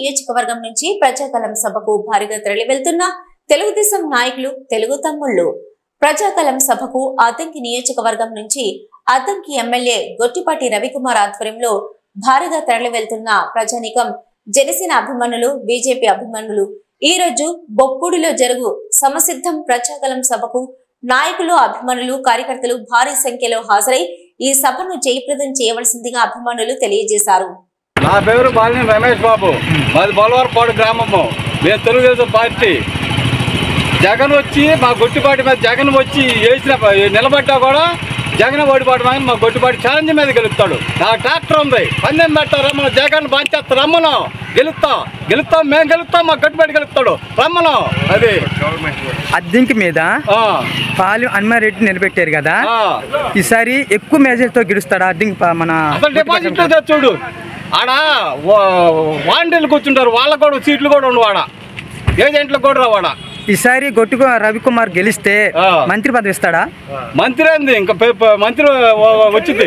నియోజకవర్గం నుంచి ప్రజాకలం సభకు భారీగా తరలి వెళ్తున్న తెలుగుదేశం నాయకులు తెలుగు తమ్ముళ్లు ప్రజాకలం సభకు అద్దంకి నియోజకవర్గం నుంచి అద్దంకి ఎమ్మెల్యే గొట్టిపాటి రవికుమార్ ఆధ్వర్యంలో భారీగా తరలి వెళ్తున్న ప్రజానికం జనసేన అభిమానులు బీజేపీ అభిమానులు ఈ రోజు బొప్పుడిలో జరుగు సమసిద్ధం ప్రజాకలం సభకు నాయకులు అభిమానులు కార్యకర్తలు భారీ సంఖ్యలో హాజరై ఈ సభను జయప్రదం చేయవలసిందిగా అభిమానులు తెలియజేశారు నా పేరు బాలిని రమేష్ బాబు మాది బొలవరపాడు గ్రామము మేము తెలుగుదేశం పార్టీ జగన్ వచ్చి మా గొట్టిపాటి మీద జగన్ వచ్చి వేసిన నిలబడ్డా కూడా జగన్ ఓడిపాటి మీద మా గొట్టిపాటి ఛాలెంజ్ మీద గెలుస్తాడు నా ట్రాక్టర్ ఉంది పందెం పెట్టారు రమ్మను జగన్ బాధ్యత రమ్మను గెలుస్తాం గెలుస్తాం మేము గెలుస్తాం మా గొట్టిపాటి గెలుస్తాడు రమ్మను అది అద్దెంకి మీద ఆ, పాలు అన్మారెడ్డి నిలబెట్టారు కదా ఆ. ఈసారి ఎక్కువ మెజర్తో గెలుస్తాడా అద్దెంకి పా- మన అసలు డిపాజిట్ చూడు ఆడ వాంటీలు కూర్చుంటారు వాళ్ళకు కూడా సీట్లు కూడా ఉండవు ఆడ ఏజెంట్లకు కూడా రావు ఆడ ఈసారి గొట్టుకు రవికుమార్ గెలిస్తే ఆ. మంత్రి పదవి ఇస్తాడా మంత్రి ఏంది ఇంకా పె- పె- మంత్రి వ- వచ్చింది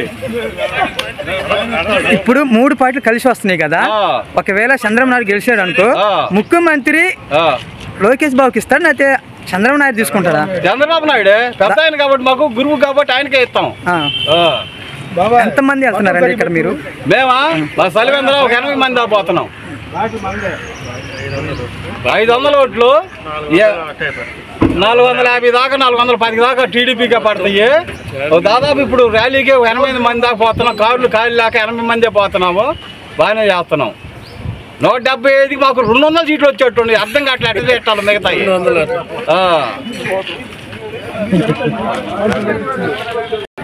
ఇప్పుడు మూడు పార్టీలు కలిసి వస్తున్నాయి కదా ఆ. ఒకవేళ చంద్రబాబు నాయుడు గెలిచాడు అనుకో ఆ. ముఖ్యమంత్రి ఆ, లోకేష్ బాబుకి ఇస్తాడు లేకపోతే చంద్రబాబు నాయుడు తీసుకుంటాడా చంద్రబాబు నాయుడే పెద్ద ఆయన కాబట్టి మాకు గురువు కాబట్టి ఆయనకే ఇస్తాం ఆ. ఆ. ఎంతమంది వెళ్తున్నారండి ఇక్కడ మీరు మేమా మా సలివేంద్ర ఒక ఎనభై మంది దాకా పోతున్నాం ఐదు వందల ఓట్లు ఏ- నాలుగు వందల యాభై దాకా నాలుగు వందల పది దాకా టీడీపీగా పడతాయి ఓ దాదాపు ఇప్పుడు ర్యాలీకి ఒక ఎనభై మంది దాకా పోతున్నాం కార్లు ఖాళీ లేక ఎనభై మందే పోతున్నాము బాగానే చేస్తున్నాం నూట డెబ్బై ఐదుకి మాకు రెండు వందల సీట్లు వచ్చేట్టు అర్థం కావట్లేదు ఎట్లా పెట్టాలి మిగతాయి ఆ.